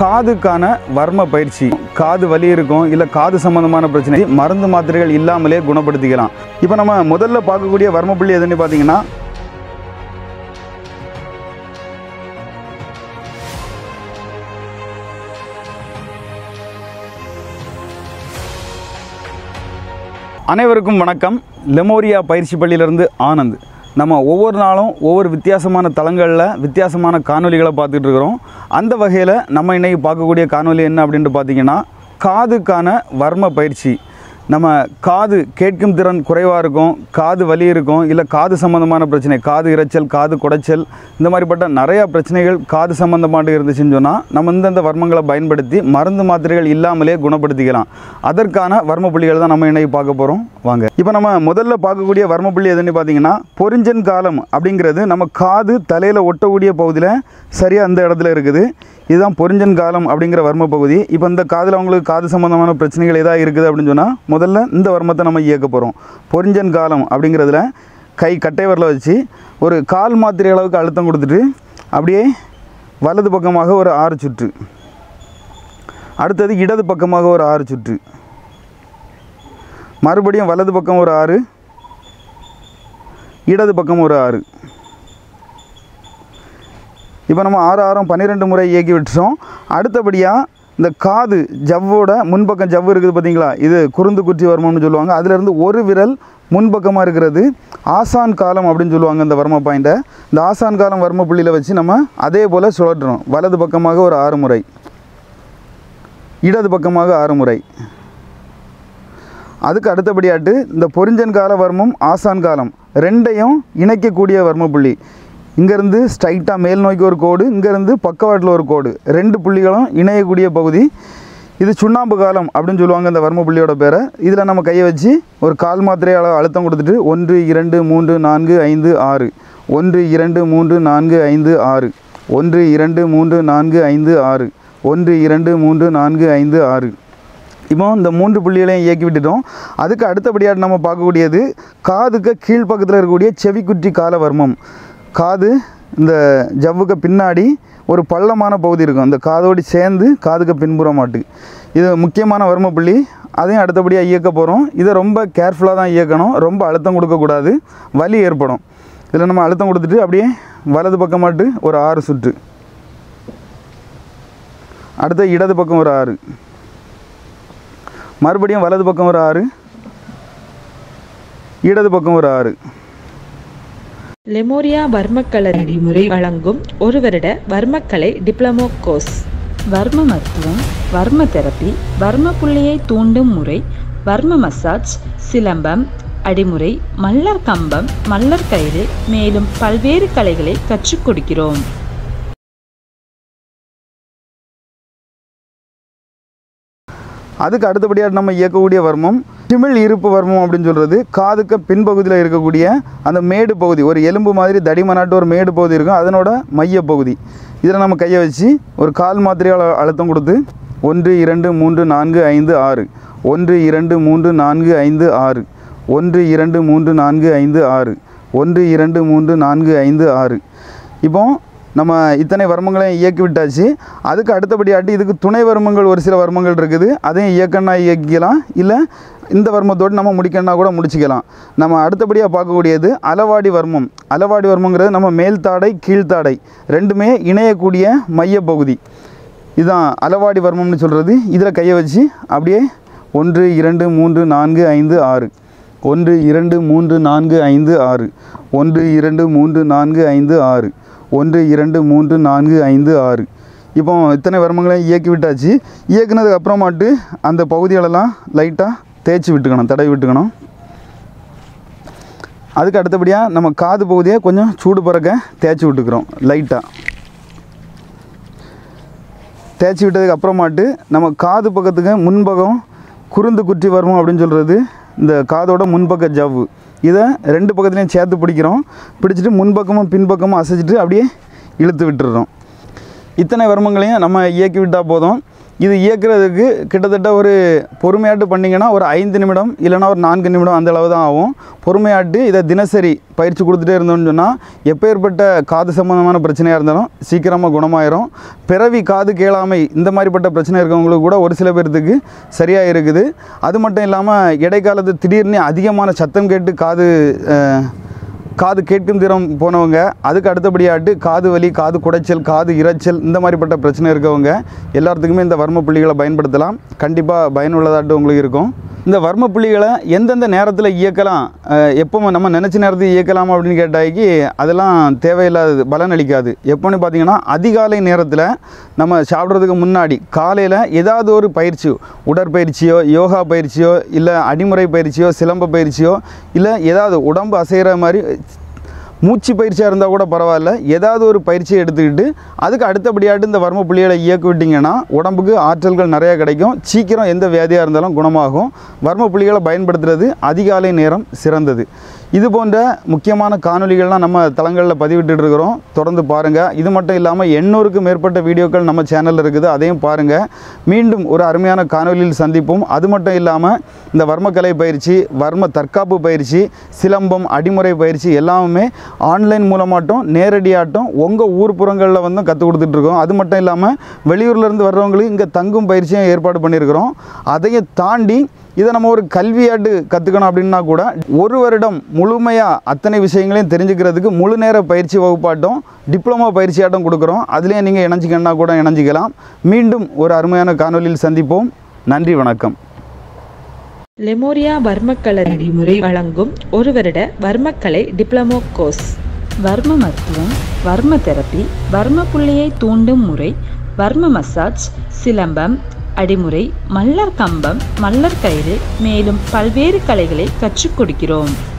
காதுக்கான வர்ம பயிற்சி காது வலி இருக்கும் இல்லை காது சம்பந்தமான பிரச்சனை மருந்து மாத்திரைகள் இல்லாமலே குணப்படுத்திக்கலாம் இப்போ நம்ம முதல்ல பார்க்கக்கூடிய வர்ம புள்ளி எதுன்னு பார்த்தீங்கன்னா அனைவருக்கும் வணக்கம் லெமோரியா பயிற்சி பள்ளியிலேருந்து ஆனந்த் நம்ம ஒவ்வொரு நாளும் ஒவ்வொரு வித்தியாசமான தளங்களில் வித்தியாசமான காணொலிகளை பார்த்துட்டு இருக்கிறோம் அந்த வகையில் நம்ம இன்றைக்கி பார்க்கக்கூடிய காணொலி என்ன அப்படின்ட்டு பார்த்தீங்கன்னா காதுக்கான வர்ம பயிற்சி நம்ம காது கேட்கும் திறன் குறைவாக இருக்கும் காது வலி இருக்கும் இல்லை காது சம்மந்தமான பிரச்சனை காது இரைச்சல் காது குடைச்சல் இந்த மாதிரிப்பட்ட நிறையா பிரச்சனைகள் காது சம்மந்தமாட்டு இருந்துச்சுன்னு சொன்னால் நம்ம இந்தந்த வர்மங்களை பயன்படுத்தி மருந்து மாத்திரைகள் இல்லாமலே குணப்படுத்திக்கலாம் அதற்கான வர்ம புள்ளிகள் தான் நம்ம இன்னைக்கு பார்க்க போகிறோம் வாங்க இப்போ நம்ம முதல்ல பார்க்கக்கூடிய வர்ம புள்ளி எதுன்னு பார்த்தீங்கன்னா பொரிஞ்சன் காலம் அப்படிங்கிறது நம்ம காது தலையில் ஒட்டக்கூடிய பகுதியில் சரியாக அந்த இடத்துல இருக்குது இதுதான் பொரிஞ்சன் காலம் அப்படிங்கிற வர்ம பகுதி இப்போ இந்த காதில் அவங்களுக்கு காது சம்பந்தமான பிரச்சனைகள் ஏதாவது இருக்குது அப்படின்னு சொன்னால் முதல்ல இந்த வர்மத்தை நம்ம இயக்க போகிறோம் பொரிஞ்சன் காலம் அப்படிங்கிறதுல கை கட்டை வரல வச்சு ஒரு கால் மாத்திரை அளவுக்கு அழுத்தம் கொடுத்துட்டு அப்படியே வலது பக்கமாக ஒரு ஆறு சுற்று அடுத்தது இடது பக்கமாக ஒரு ஆறு சுற்று மறுபடியும் வலது பக்கம் ஒரு ஆறு இடது பக்கம் ஒரு ஆறு இப்போ நம்ம ஆறு ஆறும் பன்னிரெண்டு முறை இயக்கி விட்டுறோம் அடுத்தபடியாக இந்த காது ஜவ்வோட முன்பக்கம் ஜவ்வு இருக்குது பார்த்தீங்களா இது குறுந்து குற்றி வர்மம்னு சொல்லுவாங்க அதிலிருந்து ஒரு விரல் முன்பக்கமாக இருக்கிறது ஆசான் காலம் அப்படின்னு சொல்லுவாங்க இந்த வர்ம பாயிண்ட்டை இந்த ஆசான் காலம் வர்ம புள்ளியில் வச்சு நம்ம அதே போல் சுழற்றுறோம் வலது பக்கமாக ஒரு ஆறு முறை இடது பக்கமாக ஆறு முறை அதுக்கு அடுத்தபடியாட்டு இந்த பொரிஞ்சன் கால வர்மம் ஆசான் காலம் ரெண்டையும் இணைக்கக்கூடிய வர்ம புள்ளி இங்கேருந்து ஸ்ட்ரைட்டாக மேல் நோக்கி ஒரு கோடு இங்கேருந்து பக்கவாட்டில் ஒரு கோடு ரெண்டு புள்ளிகளும் இணையக்கூடிய பகுதி இது சுண்ணாம்பு காலம் அப்படின்னு சொல்லுவாங்க இந்த வர்ம புள்ளியோட பேரை இதில் நம்ம கையை வச்சு ஒரு கால் மாத்திரை அளவு அழுத்தம் கொடுத்துட்டு ஒன்று இரண்டு மூன்று நான்கு ஐந்து ஆறு ஒன்று இரண்டு மூன்று நான்கு ஐந்து ஆறு ஒன்று இரண்டு மூன்று நான்கு ஐந்து ஆறு ஒன்று இரண்டு மூன்று நான்கு ஐந்து ஆறு இப்போ இந்த மூன்று புள்ளிகளையும் இயக்கி விட்டுட்டோம் அதுக்கு அடுத்தபடியாக நம்ம பார்க்கக்கூடியது காதுக்கு கீழ்ப்பக்கத்தில் இருக்கக்கூடிய செவிக்குற்றி கால வர்மம் காது இந்த ஜவ்வுக்கு பின்னாடி ஒரு பள்ளமான பகுதி இருக்கும் அந்த காதோடு சேர்ந்து காதுக்கு பின்புறம் மாட்டு இது முக்கியமான வர்ம புள்ளி அதையும் அடுத்தபடியாக இயக்க போகிறோம் இதை ரொம்ப கேர்ஃபுல்லாக தான் இயக்கணும் ரொம்ப அழுத்தம் கொடுக்கக்கூடாது வலி ஏற்படும் இதில் நம்ம அழுத்தம் கொடுத்துட்டு அப்படியே வலது பக்கமாட்டு ஒரு ஆறு சுற்று அடுத்த இடது பக்கம் ஒரு ஆறு மறுபடியும் வலது பக்கம் ஒரு ஆறு இடது பக்கம் ஒரு ஆறு லெமோரியா வர்மக்கலை நடைமுறை வழங்கும் ஒரு வருட வர்மக்கலை டிப்ளமோ கோர்ஸ் வர்ம மருத்துவம் வர்ம தெரப்பி வர்ம புள்ளியை தூண்டும் முறை வர்ம மசாஜ் சிலம்பம் அடிமுறை மல்லர் கம்பம் மல்லர் கயிறு மேலும் பல்வேறு கலைகளை கற்றுக் கொடுக்கிறோம் அதுக்கு அடுத்தபடியாக நம்ம இயக்கக்கூடிய வர்மம் திமிழ் இருப்பு வர்மம் அப்படின்னு சொல்கிறது காதுக்கு பின்பகுதியில் இருக்கக்கூடிய அந்த மேடு பகுதி ஒரு எலும்பு மாதிரி தடிமனாட்டு ஒரு மேடு பகுதி இருக்கும் அதனோட மைய பகுதி இதில் நம்ம கையை வச்சு ஒரு கால் மாத்திரையால் அழுத்தம் கொடுத்து ஒன்று இரண்டு மூன்று நான்கு ஐந்து ஆறு ஒன்று இரண்டு மூன்று நான்கு ஐந்து ஆறு ஒன்று இரண்டு மூன்று நான்கு ஐந்து ஆறு ஒன்று இரண்டு மூன்று நான்கு ஐந்து ஆறு இப்போ நம்ம இத்தனை வர்மங்களையும் இயக்கி விட்டாச்சு அதுக்கு அடுத்தபடியாட்டி இதுக்கு துணை வர்மங்கள் ஒரு சில வர்மங்கள் இருக்குது அதையும் இயக்கன்னா இயக்கிக்கலாம் இல்லை இந்த வர்மத்தோடு நம்ம முடிக்கணும்னா கூட முடிச்சிக்கலாம் நம்ம அடுத்தபடியாக பார்க்கக்கூடியது அளவாடி வர்மம் அளவாடி வர்மங்கிறது நம்ம மேல் தாடை கீழ்த்தாடை ரெண்டுமே இணையக்கூடிய மையப்பகுதி இதுதான் அளவாடி வர்மம்னு சொல்கிறது இதில் கையை வச்சு அப்படியே ஒன்று இரண்டு மூன்று நான்கு ஐந்து ஆறு ஒன்று இரண்டு மூன்று நான்கு ஐந்து ஆறு ஒன்று இரண்டு மூன்று நான்கு ஐந்து ஆறு ஒன்று இரண்டு மூன்று நான்கு ஐந்து ஆறு இப்போ இத்தனை வர்மங்களையும் இயக்கி விட்டாச்சு இயக்குனதுக்கு அப்புறமாட்டு அந்த பகுதிகளெல்லாம் லைட்டாக தேய்ச்சி விட்டுக்கணும் தடவி விட்டுக்கணும் அதுக்கு அடுத்தபடியாக நம்ம காது பகுதியை கொஞ்சம் சூடு பறக்க தேய்ச்சி விட்டுக்கிறோம் லைட்டாக தேய்ச்சி விட்டதுக்கு அப்புறமாட்டு நம்ம காது பக்கத்துக்கு முன்பக்கம் குறுந்து குற்றி வர்மம் அப்படின்னு சொல்கிறது இந்த காதோட முன்பக்க ஜவ்வு இதை ரெண்டு பக்கத்துலையும் சேர்த்து பிடிக்கிறோம் பிடிச்சிட்டு முன்பக்கமும் பின்பக்கமும் அசைச்சிட்டு அப்படியே இழுத்து விட்டுடுறோம் இத்தனை வர்மங்களையும் நம்ம இயக்கி விட்டால் போதும் இது இயக்குறதுக்கு கிட்டத்தட்ட ஒரு பொறுமையாட்டு பண்ணிங்கன்னா ஒரு ஐந்து நிமிடம் இல்லைன்னா ஒரு நான்கு நிமிடம் அந்த அளவு தான் ஆகும் பொறுமையாட்டு இதை தினசரி பயிற்சி கொடுத்துட்டே இருந்தோம்னு சொன்னால் எப்பேற்பட்ட காது சம்மந்தமான பிரச்சனையாக இருந்தாலும் சீக்கிரமாக குணமாயிரும் பிறவி காது கேளாமை இந்த மாதிரிப்பட்ட பிரச்சனை இருக்கவங்களுக்கு கூட ஒரு சில பேர்த்துக்கு சரியாக இருக்குது அது மட்டும் இல்லாமல் இடைக்காலத்து திடீர்னு அதிகமான சத்தம் கேட்டு காது அஹ், காது கேட்கும் திறம் போனவங்க அதுக்கு அடுத்தபடியாட்டு காது வலி காது குடைச்சல் காது இரைச்சல் இந்த மாதிரிப்பட்ட பிரச்சனை இருக்கவங்க எல்லாத்துக்குமே இந்த வர்ம புள்ளிகளை பயன்படுத்தலாம் கண்டிப்பாக பயனுள்ளதாட்டு உங்களுக்கு இருக்கும் இந்த வர்ம புள்ளிகளை எந்தெந்த நேரத்தில் இயக்கலாம் அஹ், எப்போ நம்ம நினச்ச நேரத்துக்கு இயக்கலாம் அப்படின்னு கேட்டாக்கி அதெல்லாம் தேவையில்லாதது பலன் அளிக்காது எப்போன்னு பார்த்தீங்கன்னா அதிகாலை நேரத்தில் நம்ம சாப்பிட்றதுக்கு முன்னாடி காலையில் ஏதாவது ஒரு பயிற்சி உடற்பயிற்சியோ யோகா பயிற்சியோ இல்லை அடிமுறை பயிற்சியோ சிலம்ப பயிற்சியோ இல்லை ஏதாவது உடம்பு அசைகிற மாதிரி மூச்சு பயிற்சியாக இருந்தால் கூட பரவாயில்ல ஏதாவது ஒரு பயிற்சியை எடுத்துக்கிட்டு அதுக்கு அடுத்தபடியாட்டு இந்த வர்ம புள்ளிகளை இயக்கி விட்டிங்கன்னா உடம்புக்கு ஆற்றல்கள் நிறையா கிடைக்கும் சீக்கிரம் எந்த வியாதியாக இருந்தாலும் குணமாகும் வர்ம புள்ளிகளை பயன்படுத்துறது அதிகாலை நேரம் சிறந்தது இது போன்ற முக்கியமான காணொளிகள்லாம் நம்ம தளங்களில் பதிவிட்டுட்டு இருக்கிறோம் தொடர்ந்து பாருங்கள் இது மட்டும் இல்லாமல் எண்ணூறுக்கும் மேற்பட்ட வீடியோக்கள் நம்ம சேனலில் இருக்குது அதையும் பாருங்கள் மீண்டும் ஒரு அருமையான காணொளியில் சந்திப்போம் அது மட்டும் இல்லாமல் இந்த வர்மக்கலை பயிற்சி வர்ம தற்காப்பு பயிற்சி சிலம்பம் அடிமுறை பயிற்சி எல்லாமே ஆன்லைன் மூலமாட்டும் நேரடியாட்டும் உங்கள் ஊர் புறங்களில் வந்து கற்றுக் கொடுத்துட்ருக்கோம் அது மட்டும் இல்லாமல் வெளியூர்லேருந்து வர்றவங்களுக்கு இங்கே தங்கும் பயிற்சியும் ஏற்பாடு பண்ணியிருக்கிறோம் அதையும் தாண்டி இதை நம்ம ஒரு கல்வியாட்டு கற்றுக்கணும் அப்படின்னா கூட ஒரு வருடம் முழுமையாக அத்தனை விஷயங்களையும் தெரிஞ்சுக்கிறதுக்கு முழு நேர பயிற்சி வகுப்பாட்டம் டிப்ளமோ பயிற்சியாட்டம் கொடுக்குறோம் அதுலேயும் நீங்கள் இணைஞ்சிக்கணுன்னா கூட இணைஞ்சிக்கலாம் மீண்டும் ஒரு அருமையான காணொலியில் சந்திப்போம் நன்றி வணக்கம் லெமோரியா வர்மக்கலை அடிமுறை வழங்கும் ஒரு வருட வர்மக்கலை டிப்ளமோ கோர்ஸ் வர்ம மருத்துவம் வர்ம தெரப்பி வர்ம புள்ளியை தூண்டும் முறை வர்ம மசாஜ் சிலம்பம் அடிமுறை மல்லர் கம்பம் மல்லர் கயிறு மேலும் பல்வேறு கலைகளை கற்றுக் கொடுக்கிறோம்